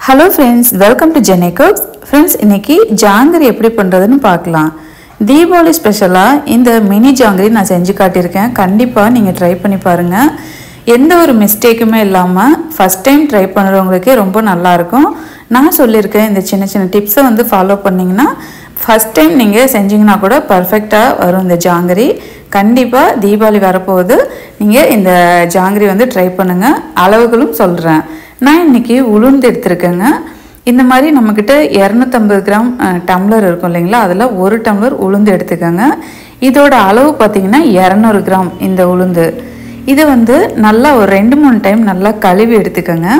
hello friends welcome to Jene cooks friends இன்னைக்கு ஜாங்கிரி எப்படி பண்ணுறதுன்னு பார்க்கலாம் தீபாவளி ஸ்பெஷலாக இந்த மினி ஜாங்கிரி நான் செஞ்சு காட்டியிருக்கேன் கண்டிப்பாக நீங்கள் ட்ரை பண்ணி பாருங்கள் எந்த ஒரு மிஸ்டேக்குமே இல்லாமல் ஃபஸ்ட் டைம் ட்ரை பண்ணுறவங்களுக்கே ரொம்ப நல்லாயிருக்கும் நான் சொல்லியிருக்கேன் இந்த சின்ன சின்ன டிப்ஸை வந்து ஃபாலோ பண்ணிங்கன்னா ஃபஸ்ட் டைம் நீங்கள் செஞ்சீங்கன்னா கூட பர்ஃபெக்டாக வரும் இந்த ஜாங்கிரி கண்டிப்பாக தீபாவளி வரப்போகுது நீங்கள் இந்த ஜாங்கிரி வந்து ட்ரை பண்ணுங்கள் அளவுகளும் சொல்கிறேன் நான் இன்னைக்கு உளுந்து எடுத்திருக்கேங்க இந்த மாதிரி நம்மக்கிட்ட இரநூத்தம்பது கிராம் அஹ், டம்ளர் இருக்கும் இல்லைங்களா அதில் ஒரு டம்ளர் உளுந்து எடுத்துக்கோங்க இதோட அளவு பார்த்தீங்கன்னா இரநூறு கிராம் இந்த உளுந்து இதை வந்து நல்லா ஒரு ரெண்டு மூணு டைம் நல்லா கழுவி எடுத்துக்கோங்க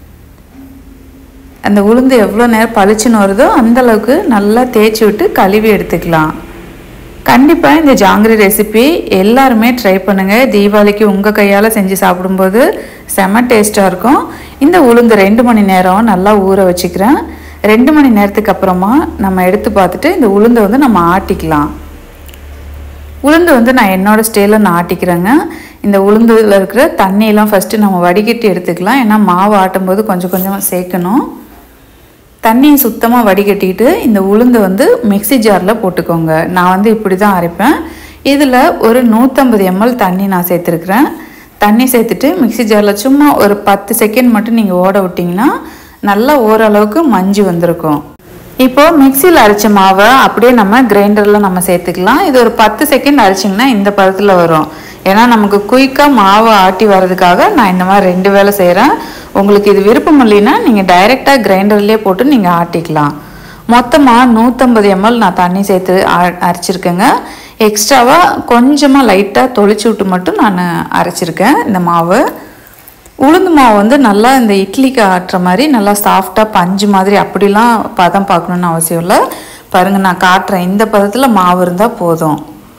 அந்த உளுந்து எவ்வளோ நேரம் பளிச்சுன்னு வருதோ அந்த அளவுக்கு நல்லா தேய்ச்சி விட்டு கழுவி எடுத்துக்கலாம் கண்டிப்பாக இந்த ஜாங்கிரி ரெசிபி எல்லாருமே ட்ரை பண்ணுங்கள் தீபாவளிக்கு உங்கள் கையால் செஞ்சு சாப்பிடும்போது செம டேஸ்ட்டாக இருக்கும் இந்த உளுந்து ரெண்டு மணி நேரம் நல்லா ஊற வச்சுக்கிறேன் ரெண்டு மணி நேரத்துக்கு அப்புறமா நம்ம எடுத்து பார்த்துட்டு இந்த உளுந்தை வந்து நம்ம ஆட்டிக்கலாம் உளுந்து வந்து நான் என்னோட ஸ்டைலில் நான் ஆட்டிக்கிறேங்க இந்த உளுந்துல இருக்கிற தண்ணியெல்லாம் ஃபஸ்ட்டு நம்ம வடிகட்டி எடுத்துக்கலாம் ஏன்னா மாவு ஆட்டும்போது கொஞ்சம் கொஞ்சமாக சேர்க்கணும் தண்ணியை சுத்தமாக வடிகட்டிட்டு இந்த உளுந்து வந்து மிக்ஸி ஜாரில் போட்டுக்கோங்க நான் வந்து இப்படி தான் அரைப்பேன் இதில் ஒரு நூற்றம்பது எம்எல் தண்ணி நான் சேர்த்துருக்குறேன் தண்ணி சேர்த்துட்டு மிக்ஸி ஜாரில் சும்மா ஒரு பத்து செகண்ட் மட்டும் நீங்கள் ஓட விட்டிங்கன்னா நல்லா ஓரளவுக்கு மஞ்சு வந்திருக்கும் இப்போ மிக்சியில் அரைச்ச மாவை அப்படியே நம்ம கிரைண்டரில் நம்ம சேர்த்துக்கலாம் இது ஒரு பத்து செகண்ட் அரைச்சிங்கன்னா இந்த பதத்தில் வரும் ஏன்னா நமக்கு குயிக்காக மாவை ஆட்டி வர்றதுக்காக நான் இந்த மாதிரி ரெண்டு வேலை செய்கிறேன் உங்களுக்கு இது விருப்பம் இல்லைன்னா நீங்கள் டைரெக்டாக கிரைண்டர்லேயே போட்டு நீங்கள் ஆட்டிக்கலாம் மொத்தமாக நூற்றம்பது எம்எல் நான் தண்ணி சேர்த்து அ- அரைச்சிருக்கேங்க எக்ஸ்ட்ராவாக கொஞ்சமாக லைட்டாக தொளிச்சு விட்டு மட்டும் நான் அரைச்சிருக்கேன் இந்த மாவு உளுந்து மாவு வந்து நல்லா இந்த இட்லிக்கு ஆட்டுற மாதிரி நல்லா சாஃப்டாக பஞ்சு மாதிரி அப்படிலாம் பதம் பார்க்கணுன்னு அவசியம் இல்லை பாருங்கள் நான் காட்டுறேன் இந்த பதத்தில் மாவு இருந்தால் போதும்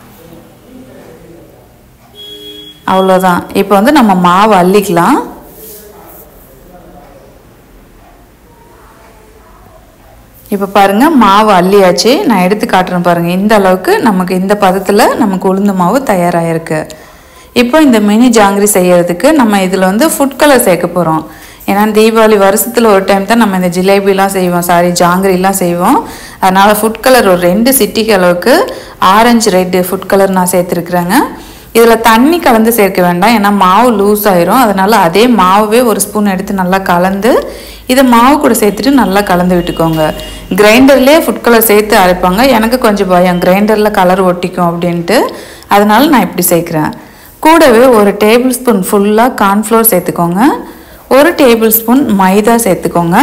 அவ்வளோதான் இப்போ வந்து நம்ம மாவு அள்ளிக்கலாம் இப்போ பாருங்க மாவு அள்ளியாச்சு நான் எடுத்து காட்டுறேன் பாருங்க இந்த அளவுக்கு நமக்கு இந்த பதத்தில் நமக்கு உளுந்து மாவு தயாராகிருக்கு இப்போ இந்த மினி ஜாங்கிரி செய்யறதுக்கு நம்ம இதில் வந்து ஃபுட் கலர் சேர்க்க போகிறோம் ஏன்னா தீபாவளி வருஷத்தில் ஒரு டைம் தான் நம்ம இந்த ஜிலேபிலாம் செய்வோம் சாரி ஜாங்கிரிலாம் செய்வோம் அதனால் ஃபுட் கலர் ஒரு ரெண்டு சிட்டிக்கு அளவுக்கு ஆரஞ்சு ரெட்டு ஃபுட் கலர் நான் சேர்த்துருக்குறேங்க இதில் தண்ணி கலந்து சேர்க்க வேண்டாம் ஏன்னா மாவு லூஸ் ஆயிரும் அதனால அதே மாவே ஒரு ஸ்பூன் எடுத்து நல்லா கலந்து இதை மாவு கூட சேர்த்துட்டு நல்லா கலந்து விட்டுக்கோங்க கிரைண்டர்லேயே ஃபுட் கலர் சேர்த்து அரைப்பாங்க எனக்கு கொஞ்சம் பயம் கிரைண்டரில் கலர் ஒட்டிக்கும் அப்படின்ட்டு அதனால நான் இப்படி சேர்க்குறேன் கூடவே ஒரு டேபிள் ஸ்பூன் ஃபுல்லாக கார்ன்ஃப்ளோர் சேர்த்துக்கோங்க ஒரு டேபிள் ஸ்பூன் மைதா சேர்த்துக்கோங்க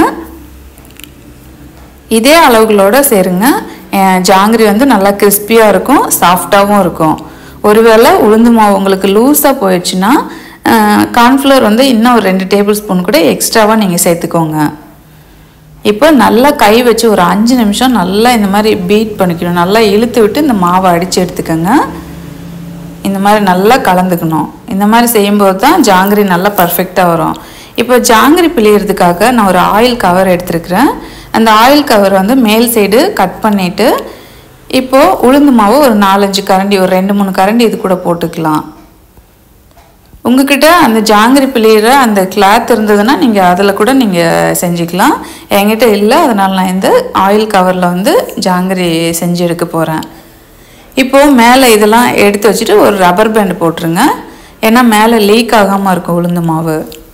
இதே அளவுகளோட சேருங்க அஹ் ஜாங்கிரி வந்து நல்லா கிறிஸ்பியாக இருக்கும் சாஃப்டாகவும் இருக்கும் ஒருவேளை உளுந்து மாவு உங்களுக்கு லூஸாக போயிடுச்சுன்னா கார்ன்ஃப்ளவர் வந்து இன்னும் ஒரு ரெண்டு டேபிள் ஸ்பூன் கூட எக்ஸ்ட்ராவாக நீங்கள் சேர்த்துக்கோங்க இப்போ நல்லா கை வச்சு ஒரு அஞ்சு நிமிஷம் நல்லா இந்த மாதிரி பீட் பண்ணிக்கணும் நல்லா இழுத்து விட்டு இந்த மாவை அடித்து எடுத்துக்கோங்க இந்த மாதிரி நல்லா கலந்துக்கணும் இந்த மாதிரி செய்யும்போது தான் ஜாங்கிரி நல்லா பர்ஃபெக்டாக வரும் இப்போ ஜாங்கிரி பிழியறதுக்காக நான் ஒரு ஆயில் கவர் எடுத்துருக்கிறேன் அந்த ஆயில் கவர் வந்து மேல் சைடு கட் பண்ணிவிட்டு இப்போது உளுந்து மாவு ஒரு நாலஞ்சு கரண்டி ஒரு ரெண்டு மூணு கரண்டி இது கூட போட்டுக்கலாம் உங்ககிட்ட அந்த ஜாங்கிரி பிழியிற அந்த கிளாத் இருந்ததுன்னா நீங்கள் அதில் கூட நீங்கள் செஞ்சுக்கலாம் என்கிட்ட இல்லை அதனால் நான் இந்த ஆயில் கவரில் வந்து ஜாங்கிரி செஞ்சு எடுக்க போகிறேன் இப்போது மேலே இதெல்லாம் எடுத்து வச்சுட்டு ஒரு ரப்பர் பேண்ட் போட்டுருங்க ஏன்னா மேலே லீக் ஆகாமல் இருக்கும் உளுந்து மாவு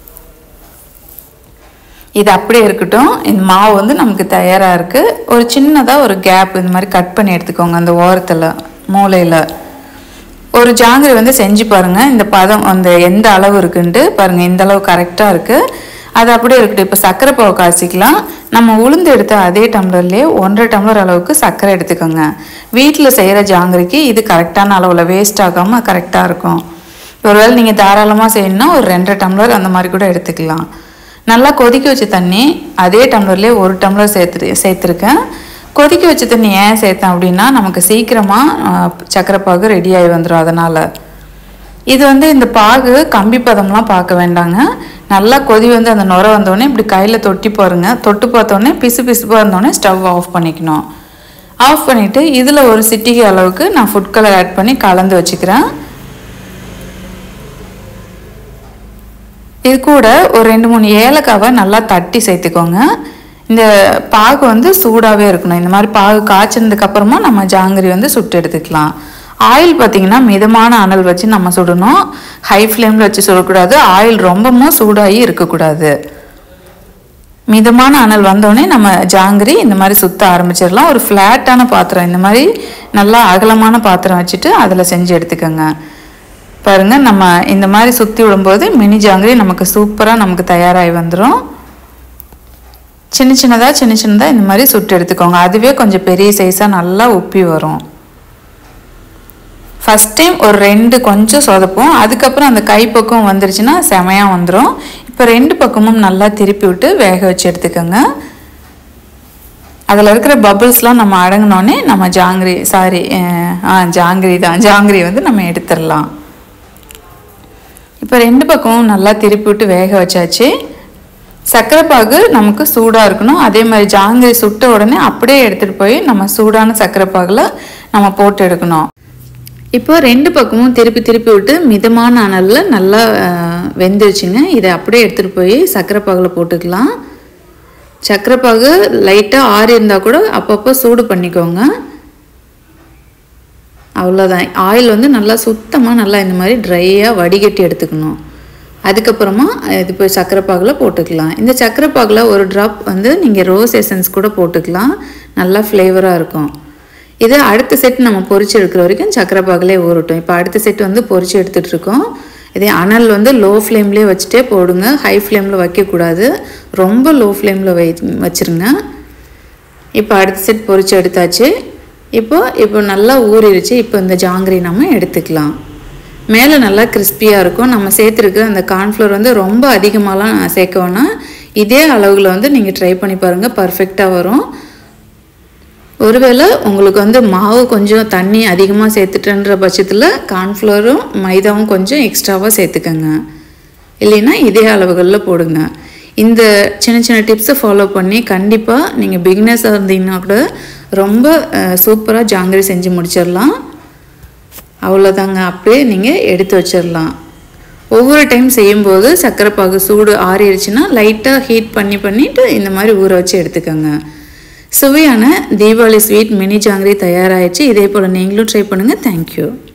இது அப்படியே இருக்கட்டும் இந்த மாவு வந்து நமக்கு தயாராக இருக்குது ஒரு சின்னதாக ஒரு கேப் இந்த மாதிரி கட் பண்ணி எடுத்துக்கோங்க அந்த ஓரத்தில் மூலையில் ஒரு ஜாங்கிரி வந்து செஞ்சு பாருங்கள் இந்த பதம் அந்த எந்த அளவு இருக்குன்ட்டு பாருங்கள் இந்த அளவு கரெக்டாக இருக்குது அது அப்படியே இருக்கட்டும் இப்போ சர்க்கரை பாவு காய்ச்சிக்கலாம் நம்ம உளுந்து எடுத்த அதே டம்ளர்லேயே ஒன்றரை டம்ளர் அளவுக்கு சர்க்கரை எடுத்துக்கோங்க வீட்டில் செய்கிற ஜாங்கிரிக்கு இது கரெக்டான அளவில் வேஸ்ட் ஆகாமல் கரெக்டாக இருக்கும் ஒருவேளை நீங்கள் தாராளமாக செய்யணும்னா ஒரு ரெண்டரை டம்ளர் அந்த மாதிரி கூட எடுத்துக்கலாம் நல்லா கொதிக்க வச்ச தண்ணி அதே டம்ளர்லேயே ஒரு டம்ளர் சேர்த்து சேர்த்துருக்கேன் கொதிக்க வச்ச தண்ணி ஏன் சேர்த்தேன் அப்படின்னா நமக்கு சீக்கிரமாக சக்கரை பாகு ரெடி ஆகி வந்துடும் அதனால் இது வந்து இந்த பாகு கம்பி பதம்லாம் பார்க்க வேண்டாங்க நல்லா கொதி வந்து அந்த நுர வந்தோடனே இப்படி கையில் தொட்டி பாருங்க தொட்டு பார்த்தோன்னே பிசு பிசுப்பாக இருந்தோடனே ஸ்டவ் ஆஃப் பண்ணிக்கணும் ஆஃப் பண்ணிவிட்டு இதில் ஒரு சிட்டிகை அளவுக்கு நான் ஃபுட் கலர் ஆட் பண்ணி கலந்து வச்சுக்கிறேன் இது கூட ஒரு ரெண்டு மூணு ஏலக்காவை நல்லா தட்டி சேர்த்துக்கோங்க இந்த பாகு வந்து சூடாகவே இருக்கணும் இந்த மாதிரி பாகு காய்ச்சினதுக்கு அப்புறமா நம்ம ஜாங்கிரி வந்து சுட்டு எடுத்துக்கலாம் ஆயில் பார்த்தீங்கன்னா மிதமான அனல் வச்சு நம்ம சுடணும் ஹை ஃப்ளேமில் வச்சு சுடக்கூடாது ஆயில் ரொம்பவும் சூடாகி இருக்கக்கூடாது மிதமான அனல் வந்தோடனே நம்ம ஜாங்கிரி இந்த மாதிரி சுத்த ஆரம்பிச்சிடலாம் ஒரு ஃப்ளாட்டான பாத்திரம் இந்த மாதிரி நல்லா அகலமான பாத்திரம் வச்சுட்டு அதில் செஞ்சு எடுத்துக்கோங்க பாருங்க நம்ம இந்த மாதிரி சுற்றி விடும்போது மினி ஜாங்கிரி நமக்கு சூப்பராக நமக்கு தயாராகி வந்துடும் சின்ன சின்னதாக சின்ன சின்னதாக இந்த மாதிரி சுட்டு எடுத்துக்கோங்க அதுவே கொஞ்சம் பெரிய சைஸாக நல்லா உப்பி வரும் ஃபஸ்ட் டைம் ஒரு ரெண்டு கொஞ்சம் சொதப்போம் அதுக்கப்புறம் அந்த கைப்பக்கம் வந்துருச்சுன்னா செமையாக வந்துடும் இப்போ ரெண்டு பக்கமும் நல்லா திருப்பி விட்டு வேக வச்சு எடுத்துக்கோங்க அதில் இருக்கிற பபிள்ஸ்லாம் நம்ம அடங்கினோடனே நம்ம ஜாங்கிரி சாரி ஆ ஜாங்கிரி தான் ஜாங்கிரி வந்து நம்ம எடுத்துடலாம் இப்போ ரெண்டு பக்கமும் நல்லா திருப்பி விட்டு வேக வச்சாச்சு சர்க்கரை பாகு நமக்கு சூடாக இருக்கணும் அதே மாதிரி ஜாங்கிரி சுட்ட உடனே அப்படியே எடுத்துகிட்டு போய் நம்ம சூடான சர்க்கரை பாகில் நம்ம போட்டு எடுக்கணும் இப்போ ரெண்டு பக்கமும் திருப்பி திருப்பி விட்டு மிதமான அனலில் நல்லா அஹ், வெந்துருச்சுங்க இதை அப்படியே எடுத்துகிட்டு போய் சர்க்கரை பாகில் போட்டுக்கலாம் சர்க்கரை பாகு லைட்டாக ஆறி இருந்தால் கூட அப்பப்போ சூடு பண்ணிக்கோங்க அவ்வளோதான் ஆயில் வந்து நல்லா சுத்தமாக நல்லா இந்த மாதிரி ட்ரையாக வடிகட்டி எடுத்துக்கணும் அதுக்கப்புறமா இது போய் சர்க்கரை பாகில் போட்டுக்கலாம் இந்த சர்க்கரை பாகில் ஒரு ட்ராப் வந்து நீங்கள் ரோஸ் எசன்ஸ் கூட போட்டுக்கலாம் நல்லா ஃப்ளேவராக இருக்கும் இது அடுத்த செட் நம்ம பொரிச்சு எடுக்கிற வரைக்கும் சர்க்கரை பாகிலே ஊறட்டும் இப்போ அடுத்த செட் வந்து பொரிச்சு எடுத்துகிட்டு இருக்கோம் இதே அனல் வந்து லோ ஃப்ளேம்லேயே வச்சுட்டே போடுங்க ஹை ஃப்ளேமில் வைக்கக்கூடாது ரொம்ப லோ ஃப்ளேமில் வை வச்சுருங்க இப்போ அடுத்த செட் பொரிச்சு எடுத்தாச்சு இப்போ இப்போ நல்லா ஊறிடுச்சு இப்போ இந்த ஜாங்கிரி நம்ம எடுத்துக்கலாம் மேலே நல்லா கிறிஸ்பியாக இருக்கும் நம்ம சேர்த்துருக்கிற அந்த கார்ன்ஃப்ளவர் வந்து ரொம்ப அதிகமாகலாம் சேர்க்க வேணாம் இதே அளவில் வந்து நீங்கள் ட்ரை பண்ணி பாருங்கள் பர்ஃபெக்டாக வரும் ஒருவேளை உங்களுக்கு வந்து மாவு கொஞ்சம் தண்ணி அதிகமாக சேர்த்துட்டன்ற பட்சத்தில் கார்ன்ஃப்ளவரும் மைதாவும் கொஞ்சம் எக்ஸ்ட்ராவாக சேர்த்துக்கங்க இல்லைன்னா இதே அளவுகளில் போடுங்க இந்த சின்ன சின்ன டிப்ஸை ஃபாலோ பண்ணி கண்டிப்பாக நீங்கள் பிகினர்ஸாக இருந்தீங்கன்னா கூட ரொம்ப சூப்பராக ஜாங்கிரி செஞ்சு முடிச்சிடலாம் அவ்வளோதாங்க அப்படியே நீங்கள் எடுத்து வச்சிடலாம் ஒவ்வொரு டைம் செய்யும்போது சர்க்கரை பாகு சூடு ஆறிடுச்சுன்னா லைட்டாக ஹீட் பண்ணி பண்ணிவிட்டு இந்த மாதிரி ஊற வச்சு எடுத்துக்கோங்க சுவையான தீபாவளி ஸ்வீட் மினி ஜாங்கிரி தயாராகிடுச்சு இதே போல் நீங்களும் ட்ரை பண்ணுங்கள் தேங்க்யூ